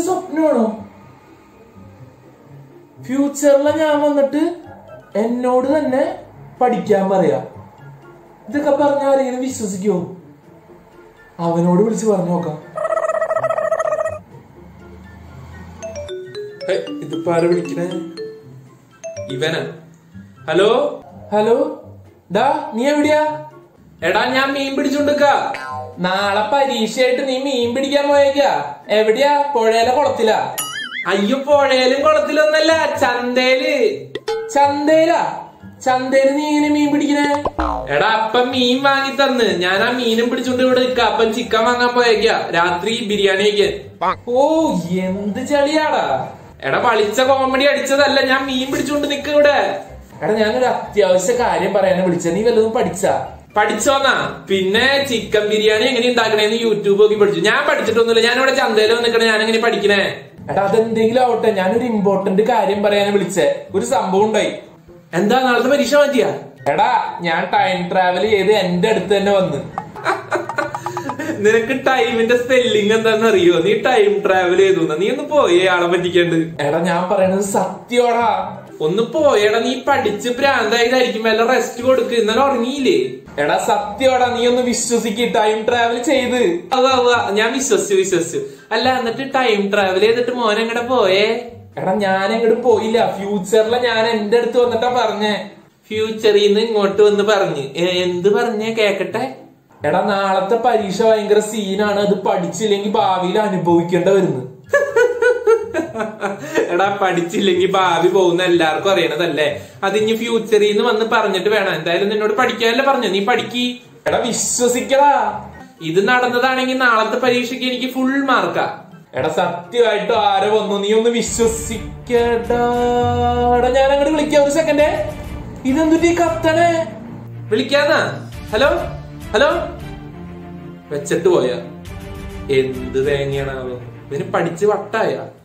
സ്വപ്നമാണോ ഫ്യൂച്ചറിലെ ഞാൻ വന്നിട്ട് എന്നോട് തന്നെ പഠിക്കാൻ പറയാ ഇതൊക്കെ പറഞ്ഞ ആരെങ്കിലും വിശ്വസിക്കുമോ അവനോട് വിളിച്ച് പറഞ്ഞു നോക്കാം ഹേയ്, ഇതിപ്പോ ആരാ വിളിക്കണേ ഇവനാ ഹലോ ഹലോ ഡാ നീ എവിടെയാ എടാ ഞാൻ മീൻ പിടിച്ചോണ്ടിക്ക നാളെ പരീക്ഷയായിട്ട് നീ മീൻ പിടിക്കാൻ പോയേക്ക എവിടെയാ പുഴയിലെ കുളത്തില അയ്യോ പുഴയിലും കുളത്തിലൊന്നല്ല ചന്തയില് ചന്തയിലാ ചന്തയില് നീ ഇങ്ങനെ മീൻ പിടിക്കണേ എടാ അപ്പം മീൻ വാങ്ങി തന്ന് ഞാൻ ആ മീനും പിടിച്ചോണ്ട് ഇവിടെ നിക്ക അപ്പം ചിക്കൻ വാങ്ങാൻ പോയേക്ക രാത്രി ബിരിയാണി കഴിക്കാൻ ഓ എന്ത് ചളിയാടാ എടാ വളിച്ച കോമഡി അടിച്ചതല്ല ഞാൻ മീൻ പിടിച്ചോണ്ട് നിക്ക ഇവിടെ എടാ ഞാനൊരു അത്യാവശ്യ കാര്യം പറയാനാ വിളിച്ച നീ വല്ലതും പഠിച്ച പഠിച്ചോന്നാ പിന്നെ ചിക്കൻ ബിരിയാണി എങ്ങനെ ഉണ്ടാക്കണേന്ന് യൂട്യൂബ് നോക്കി പഠിച്ചു ഞാൻ പഠിച്ചിട്ടൊന്നുമില്ല ഞാൻ ഇവിടെ ചന്തയിൽ വന്നിക്കണേ ഞാൻ എങ്ങനെ പഠിക്കണേ എടാ അതെന്തെങ്കിലും ആവട്ടെ ഞാനൊരു ഇമ്പോർട്ടന്റ് കാര്യം പറയാനാ വിളിച്ചേ ഒരു സംഭവം ഉണ്ടായി എന്താ നാളത്തെ പരീക്ഷ മാറ്റിയ എടാ ഞാൻ ടൈം ട്രാവൽ ചെയ്ത് എന്റെ അടുത്ത് തന്നെ വന്ന് നിനക്ക് ടൈമിന്റെ സ്പെല്ലിംഗ് എന്താന്ന് അറിയോ നീ ടൈം ട്രാവൽ ചെയ്തു നീ ഒന്ന് പോയേ ആളെ പറ്റിക്കണ്ട് എടാ ഞാൻ പറയണത് സത്യോടാ ഒന്ന് പോയേടാ നീ പഠിച്ച് ഭ്രാന്തായതായിരിക്കും വല്ല റെസ്റ്റ് കൊടുക്ക് ഇന്നലെ ഉറങ്ങിയില്ലേ എടാ സത്യോടാ നീ ഒന്ന് വിശ്വസിക്ക് ടൈം ട്രാവൽ ചെയ്ത് അതാ അതാ ഞാൻ വിശ്വസിച്ചു വിശ്വസിച്ചു അല്ല എന്നിട്ട് ടൈം ട്രാവൽ ചെയ്തിട്ട് മോൻ എങ്ങടെ പോയേ എടാ ഞാൻ എങ്ങോട്ട് പോയില്ല ഫ്യൂച്ചറിലെ ഞാൻ എന്റെ അടുത്ത് വന്നിട്ടാ പറഞ്ഞേ ഫ്യൂച്ചറിൽ നിന്ന് ഇങ്ങോട്ട് വന്ന് പറഞ്ഞ് ഏ, എന്ത് പറഞ്ഞേ കേക്കട്ടെ എടാ നാളത്തെ പരീക്ഷ ഭയങ്കര സീനാണ് അത് പഠിച്ചില്ലെങ്കിൽ ഭാവിയിൽ അനുഭവിക്കേണ്ട വരുന്നു എടാ പഠിച്ചില്ലെങ്കിൽ ഭാവി പോകുന്ന എല്ലാവർക്കും അറിയണതല്ലേ അത് ഇനി ഫ്യൂച്ചറിൽ നിന്ന് വന്ന് പറഞ്ഞിട്ട് വേണം എന്തായാലും നിന്നോട് പഠിക്കാനല്ലേ പറഞ്ഞു നീ പഠിക്കി എടാ വിശ്വസിക്കടാ ഇത് നടന്നതാണെങ്കിൽ നാളത്തെ പരീക്ഷയ്ക്ക് എനിക്ക് ഫുൾ മാർക്കാ എടാ സത്യമായിട്ടും ആരോ വന്നു നീ ഒന്ന് വിശ്വസിക്കടാ എടാ ഞാൻ അങ്ങോട്ട് വിളിക്കാം ഒരു സെക്കൻഡ് ഇതെന്തുട്ടി കത്തണേ വിളിക്കാന്നാ ഹലോ ഹലോ വെച്ചിട്ട് പോയാ എന്ത് തേങ്ങയാണാവോ ഇതിന് പഠിച്ച് വട്ടായ